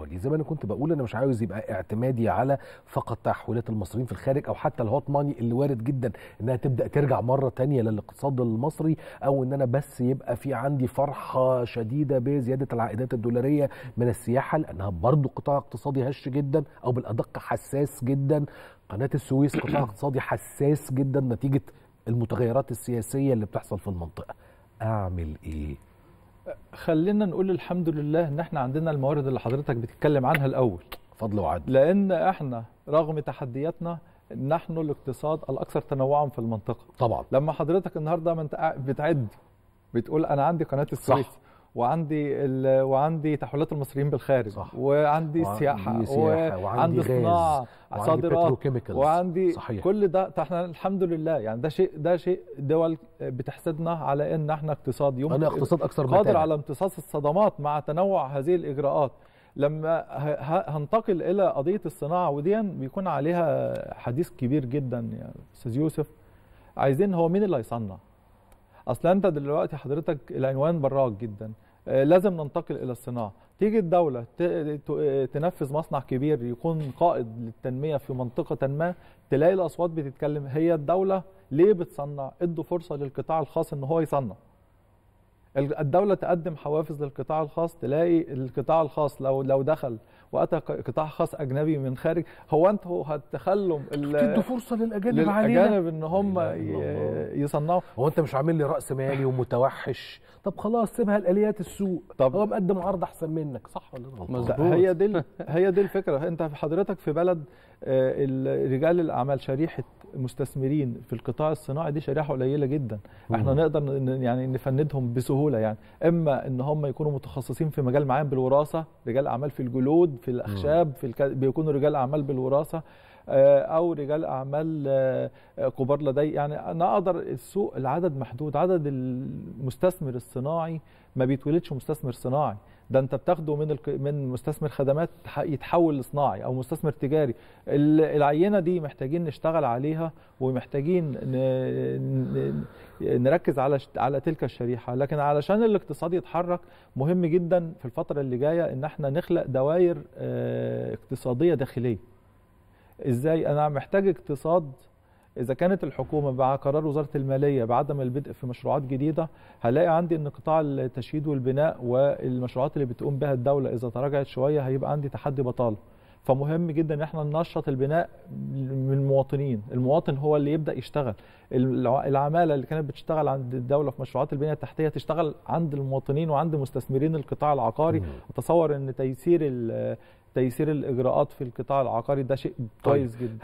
وليد زي ما انا كنت بقول انا مش عاوز يبقى اعتمادي على فقط تحويلات المصريين في الخارج او حتى الهوت ماني اللي وارد جدا انها تبدا ترجع مره تانية للاقتصاد المصري او ان انا بس يبقى في عندي فرحه شديده بزياده العائدات الدولاريه من السياحه لانها برضو قطاع اقتصادي هش جدا او بالادق حساس جدا قناه السويس قطاع اقتصادي حساس جدا نتيجه المتغيرات السياسيه اللي بتحصل في المنطقه اعمل ايه خلينا نقول الحمد لله ان احنا عندنا الموارد اللي حضرتك بتتكلم عنها الاول فضل وعدل لان احنا رغم تحدياتنا نحن الاقتصاد الاكثر تنوعا في المنطقه طبعا لما حضرتك النهارده ما انت قاعد بتعد بتقول انا عندي قناه السويس صح. وعندي ال... وعندي تحويلات المصريين بالخارج صح. وعندي وعندي سياحه, سياحة، وعندي غاز، صناعه وعندي صادرات petrochemicals. وعندي صحيح. كل ده ده احنا الحمد لله يعني ده شيء ده شيء دول بتحسدنا على ان احنا اقتصاد يمكن انا اقتصاد اكثر قادر متانة. على امتصاص الصدمات مع تنوع هذه الاجراءات لما ه- ه- هنتقل الى قضيه الصناعه ودي بيكون عليها حديث كبير جدا يا استاذ يوسف عايزين هو مين اللي هيصنع اصل انت دلوقتي حضرتك العنوان براك جدا آه، لازم ننتقل الى الصناعه تيجي الدوله ت- ت- تنفذ مصنع كبير يكون قائد للتنميه في منطقه ما تلاقي الاصوات بتتكلم هي الدوله ليه بتصنع ادوا فرصه للقطاع الخاص ان هو يصنع ال- الدولة تقدم حوافز للقطاع الخاص تلاقي القطاع الخاص لو لو دخل واتى ق- قطاع خاص اجنبي من خارج هو انتوا هتخلوا ال- تدوا فرصه للاجانب علينا للاجانب ان هم لا إله إلا الله. ي- يصنعوا هو انت مش عامل لي راس مالي ومتوحش طب خلاص سيبها لاليات السوق طب- هو مقدم عرض احسن منك صح ولا انا غلطان؟ لا، هي دي ال- هي دي الفكره انت حضرتك في بلد آه، ال- رجال الاعمال شريحه مستثمرين في القطاع الصناعي دي شريحه قليله جدا احنا مم. نقدر ن- يعني نفندهم بسهوله يعني اما ان هم يكونوا متخصصين في مجال معين بالوراثه رجال اعمال في الجلود في الاخشاب في الك... بيكونوا رجال اعمال بالوراثه آه، او رجال اعمال آه، آه، كبار لدي يعني انا اقدر السوق العدد محدود عدد المستثمر الصناعي ما بيتولدش مستثمر صناعي ده انت بتاخده من الك... من مستثمر خدمات تح- يتحول لصناعي او مستثمر تجاري ال- العينه دي محتاجين نشتغل عليها ومحتاجين ن... ن... نركز على ش... على تلك الشريحه لكن علشان الاقتصاد يتحرك مهم جدا في الفتره اللي جايه ان احنا نخلق دوائر آه، اقتصاديه داخليه ازاي انا محتاج اقتصاد اذا كانت الحكومه مع قرار وزاره الماليه بعدم البدء في مشروعات جديده هلاقي عندي ان قطاع التشييد والبناء والمشروعات اللي بتقوم بها الدوله اذا تراجعت شويه هيبقى عندي تحدي بطاله فمهم جدا ان احنا ننشط البناء من المواطنين المواطن هو اللي يبدا يشتغل الع- العماله اللي كانت بتشتغل عند الدوله في مشروعات البنيه التحتيه تشتغل عند المواطنين وعند مستثمرين القطاع العقاري مم. اتصور ان تيسير ال- تيسير الاجراءات في القطاع العقاري ده شيء كويس جدا